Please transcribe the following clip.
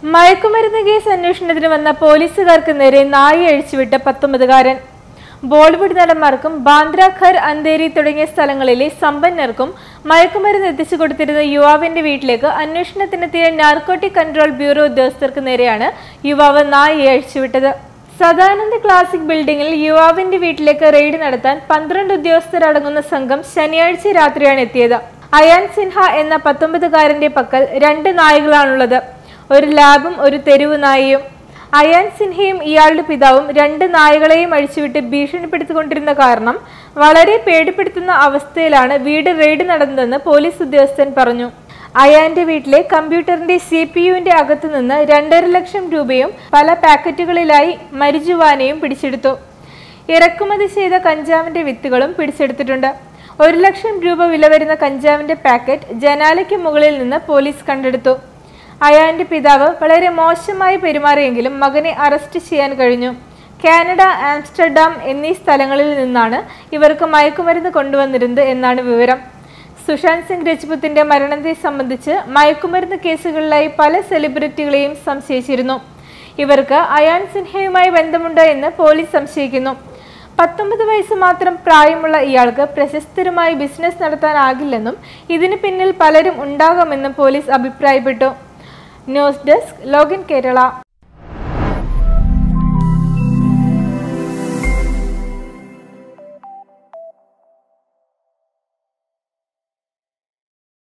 മയക്കുമരുന്ന് കേസ് അന്വേഷണത്തിന് വന്ന പോലീസുകാർക്ക് നേരെ നായി അഴിച്ചുവിട്ട പത്തൊമ്പതുകാരൻ ബോളിവുഡ് നടന്മാർക്കും ബാന്ദ്ര ഖർ അന്തേരി തുടങ്ങിയ സ്ഥലങ്ങളിലെ സമ്പന്നർക്കും മയക്കുമരുന്ന് എത്തിച്ചു കൊടുത്തിരുന്ന യുവാവിന്റെ വീട്ടിലേക്ക് അന്വേഷണത്തിനെത്തിയ നാർക്കോട്ടിക് കൺട്രോൾ ബ്യൂറോ ഉദ്യോഗസ്ഥർക്ക് നേരെയാണ് യുവാവ് നായി അഴിച്ചുവിട്ടത് സദാനന്ദ് ക്ലാസിക് ബിൽഡിംഗിൽ യുവാവിന്റെ വീട്ടിലേക്ക് റെയ്ഡ് നടത്താൻ പന്ത്രണ്ട് ഉദ്യോഗസ്ഥരടങ്ങുന്ന സംഘം ശനിയാഴ്ച രാത്രിയാണ് എത്തിയത് അയാൻ സിൻഹ എന്ന പത്തൊമ്പതുകാരന്റെ പക്കൽ രണ്ട് നായകളാണുള്ളത് ഒരു ലാബും ഒരു തെരുവ് നായയും അയാൻ സിൻഹയും ഇയാളുടെ പിതാവും രണ്ട് നായകളെയും അഴിച്ചുവിട്ട് ഭീഷണിപ്പെടുത്തിക്കൊണ്ടിരുന്ന കാരണം വളരെ പേടിപ്പെടുത്തുന്ന അവസ്ഥയിലാണ് വീട് റെയ്ഡ് നടന്നതെന്ന് പോലീസ് ഉദ്യോഗസ്ഥൻ പറഞ്ഞു അയാന്റെ വീട്ടിലെ കമ്പ്യൂട്ടറിന്റെ സി പി യുവിന്റെ അകത്തു നിന്ന് രണ്ടര ലക്ഷം രൂപയും പല പാക്കറ്റുകളിലായി മരിജുവാനയും പിടിച്ചെടുത്തു ഇറക്കുമതി ചെയ്ത കഞ്ചാവിന്റെ വിത്തുകളും പിടിച്ചെടുത്തിട്ടുണ്ട് ഒരു ലക്ഷം രൂപ വില വരുന്ന കഞ്ചാവിന്റെ പാക്കറ്റ് ജനാലയ്ക്ക് മുകളിൽ നിന്ന് പോലീസ് കണ്ടെടുത്തു അയാന്റെ പിതാവ് വളരെ മോശമായി പെരുമാറിയെങ്കിലും മകനെ അറസ്റ്റ് ചെയ്യാൻ കഴിഞ്ഞു കാനഡ ആംസ്റ്റർഡാം എന്നീ സ്ഥലങ്ങളിൽ നിന്നാണ് ഇവർക്ക് മയക്കുമരുന്ന് കൊണ്ടുവന്നിരുന്നത് എന്നാണ് വിവരം സുശാന്ത് സിംഗ് രജ്പുത്തിന്റെ മരണത്തെ സംബന്ധിച്ച് മയക്കുമരുന്ന് കേസുകളിലായി പല സെലിബ്രിറ്റികളെയും സംശയിച്ചിരുന്നു ഇവർക്ക് അയാൻ സിൻഹയുമായി ബന്ധമുണ്ട് എന്ന് പോലീസ് സംശയിക്കുന്നു പത്തൊമ്പത് വയസ്സ് മാത്രം പ്രായമുള്ള ഇയാൾക്ക് പ്രശസ്തരുമായി ബിസിനസ് നടത്താനാകില്ലെന്നും ഇതിന് പിന്നിൽ പലരും ഉണ്ടാകാമെന്നും പോലീസ് അഭിപ്രായപ്പെട്ടു ന്യൂസ് ഡെസ്ക് ലോഗിൻ കേരള